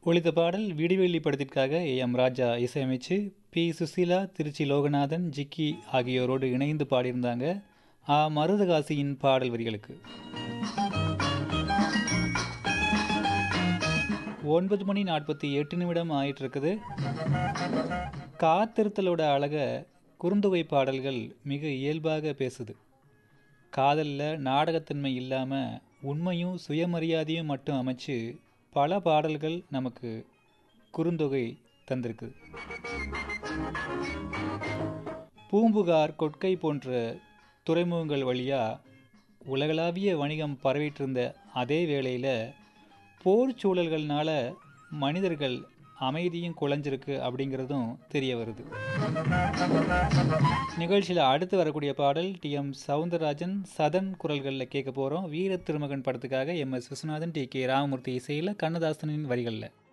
ஒழித்த பாடல் விடிவெள்ளி படத்திற்காக ஏ எம் ராஜா இசையமைச்சு பி சுசீலா திருச்சி லோகநாதன் ஜிக்கி ஆகியோரோடு இணைந்து பாடியிருந்தாங்க ஆ மருதகாசியின் பாடல் வரிகளுக்கு ஒன்பது மணி நாற்பத்தி எட்டு நிமிடம் ஆயிட்டு இருக்குது காத்திருத்தலோட அழக குறுந்தொகை பாடல்கள் மிக இயல்பாக பேசுது காதலில் நாடகத்தன்மை இல்லாமல் உண்மையும் சுயமரியாதையும் மட்டும் அமைச்சு பல பாடல்கள் நமக்கு குறுந்தொகை தந்திருக்கு பூம்புகார் கொட்கை போன்ற துறைமுகங்கள் வழியாக உலகளாவிய வணிகம் பரவிட்டு இருந்த அதே வேளையில் போர் சூழல்கள்னால மனிதர்கள் அமைதியும் குலைஞ்சிருக்கு அப்படிங்கிறதும் தெரிய வருது நிகழ்ச்சியில் அடுத்து வரக்கூடிய பாடல் டி எம் சவுந்தரராஜன் சதன் குரல்களில் கேட்க போகிறோம் வீர திருமகன் படத்துக்காக M S Viswanathan T K Ramamoorthy இசையில் கண்ணதாசனின் வரிகளில்